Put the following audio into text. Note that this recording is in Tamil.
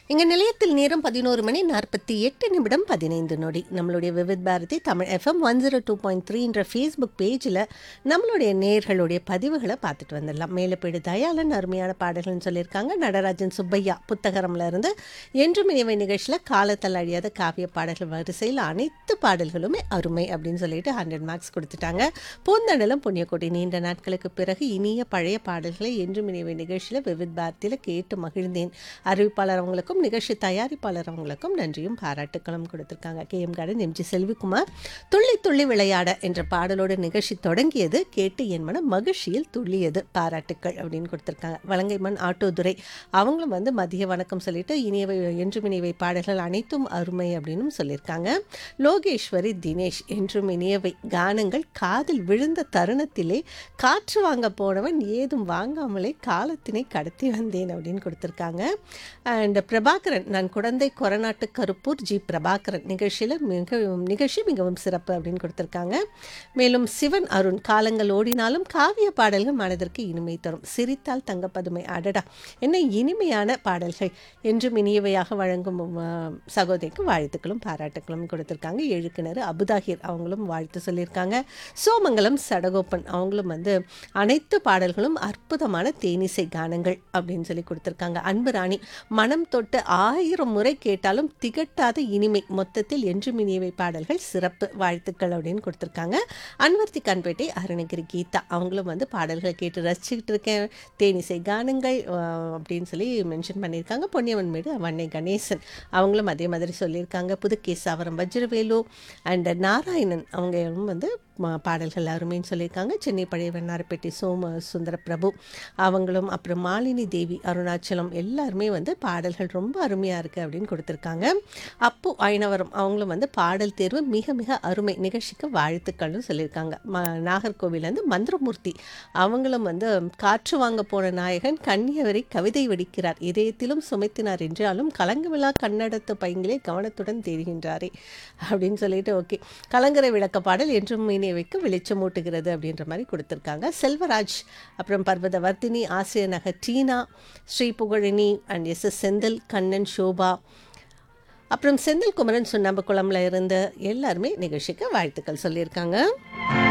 எங்கள் நிலையத்தில் நேரம் பதினோரு மணி நாற்பத்தி எட்டு நிமிடம் பதினைந்து நொடி நம்மளுடைய Vividh Bharati Tamil FM one zero two point த்ரீன்ற ஃபேஸ்புக் பேஜில் நம்மளுடைய நேர்களுடைய பதிவுகளை பார்த்துட்டு வந்துடலாம் மேலப்பேடு தயாளன் அருமையான பாடல்கள்னு சொல்லியிருக்காங்க நடராஜன் சுப்பையா புத்தகரம்ல இருந்து என்றும் இனிமை நிகழ்ச்சியில் காலத்தில் அழியாத காவிய பாடல்கள் வரிசையில் அனைத்து பாடல்களுமே அருமை அப்படின்னு சொல்லிட்டு ஹண்ட்ரட் மார்க்ஸ் கொடுத்துட்டாங்க பூந்தண்டலம் புண்ணியக்கோட்டை நீண்ட நாட்களுக்கு பிறகு இனிய பழைய பாடல்களை என்றும் இனிமை நிகழ்ச்சியில் விவித் பாரதியில் கேட்டு மகிழ்ந்தேன் அறிவிப்பாளர் அவங்களுக்கும் நிகழ்ச்சி தயாரிப்பாளர் அவங்களுக்கும் நன்றியும் பாராட்டுக்களும் கொடுத்துருக்காங்க K M garden MG Selvikumar துள்ளி துள்ளி விளையாட என்ற பாடலோட நிகழ்ச்சி தொடங்கியது கேட்டு என் மனம் மகிழ்ச்சியில் துள்ளியது பாராட்டுக்கள் அப்படின்னு கொடுத்துருக்காங்க வலங்கைமண் ஆட்டோதுரை அவங்களும் வந்து மதிய வணக்கம் சொல்லிட்டு இனியவை என்றும் இனியவை பாடல்கள் அனைத்தும் அருமை அப்படின்னு சொல்லியிருக்காங்க லோகேஸ்வரி தினேஷ் என்றும் இனியவை கானங்கள் காதில் விழுந்த தருணத்திலே காற்று வாங்க போனவன் ஏதும் வாங்காமலே காலத்தினை கடத்தி வந்தேன் அப்படின்னு கொடுத்துருக்காங்க அண்ட் பிரபாகரன் நான் குழந்தை கொரநாட்டு கருப்பூர் ஜி பிரபாகரன் நிகழ்ச்சியில் மிக நிகழ்ச்சி மிகவும் சிறப்பு அப்படின்னு கொடுத்துருக்காங்க மேலும் சிவன் அருண் காலங்கள் ஓடினாலும் காவிய பாடல்கள் மனதிற்கு இனிமை தரும் சிரித்தால் தங்கப்பதுமை அடடா என்ன இனிமையான பாடல்கள் என்றும் இனியவையாக வழங்கும் அஹ், சகோதரிக்கு வாழ்த்துக்களும் பாராட்டுக்களும் கொடுத்துருக்காங்க எழுக்கிணறு அபுதாகிர் அவங்களும் வாழ்த்து சொல்லியிருக்காங்க சோமங்கலம் சடகோப்பன் அவங்களும் வந்து அனைத்து பாடல்களும் அற்புதமான தேனிசை கானங்கள் அப்படின்னு சொல்லி கொடுத்துருக்காங்க அன்பு ராணி மனம் தொட்டு ஆயிரம் முறை கேட்டாலும் திகட்டாத இனிமை மொத்தத்தில் என்றும் இனியவை பாடல்கள் சிறப்பு வாழ்த்துக்கள் அப்படின்னு கொடுத்துருக்காங்க அன்வர்த்தி கண்பேட்டை அருணகிரி கீதா அவங்களும் வந்து பாடல்களை கேட்டு ரசிச்சுக்கிட்டு இருக்கேன் தேனிசை கானங்கள் அஹ், அப்படின்னு சொல்லி மென்ஷன் பண்ணியிருக்காங்க பொன்னியவன் மேடு வன்னை கணேசன் அவங்களும் அதே மாதிரி சொல்லியிருக்காங்க புதுக்கேசாவரம் வஜ்ரவேலு அண்ட் நாராயணன் அவங்க வந்து ம- பாடல்கள் அருமைன்னு சொல்லியிருக்காங்க சென்னை பழைய வெண்ணாரப்பேட்டை சோம சுந்தர பிரபு அவங்களும் அப்புறம் மாலினி தேவி அருணாச்சலம் எல்லாருமே வந்து பாடல்கள் ரொம்ப அருமையாக இருக்குது அப்படின்னு கொடுத்துருக்காங்க அப்பு ஐனவரம் அவங்களும் வந்து பாடல் தேர்வு மிக மிக அருமை நிகழ்ச்சிக்கு வாழ்த்துக்கள்னு சொல்லியிருக்காங்க ம நாகர்கோவிலேருந்து மந்திரமூர்த்தி அவங்களும் வந்து காற்று வாங்க போன நாயகன் கன்னியவரை கவிதை வெடிக்கிறார் இதயத்திலும் சுமைத்தினார் என்றாலும் கலங்கவிழா கன்னடத்து பையங்களே கவனத்துடன் தெரிகின்றாரே அப்படின்னு சொல்லிட்டு ஓகே கலங்கரை விளக்க பாடல் என்றும் இனியவைக்கு வெளிச்சமூட்டுகிறது அப்படின்ற மாதிரி கொடுத்துருக்காங்க செல்வராஜ் அப்புறம் Parvatha Vardhini Asiriya Nagar Teena Sri Pugazhini and S S Senthil Kannan Sobha அப்புறம் செந்தில் குமரன் சுண்ணாம்பு குளம்ல இருந்து எல்லாருமே நிகழ்ச்சிக்கு வாழ்த்துக்கள் சொல்லியிருக்காங்க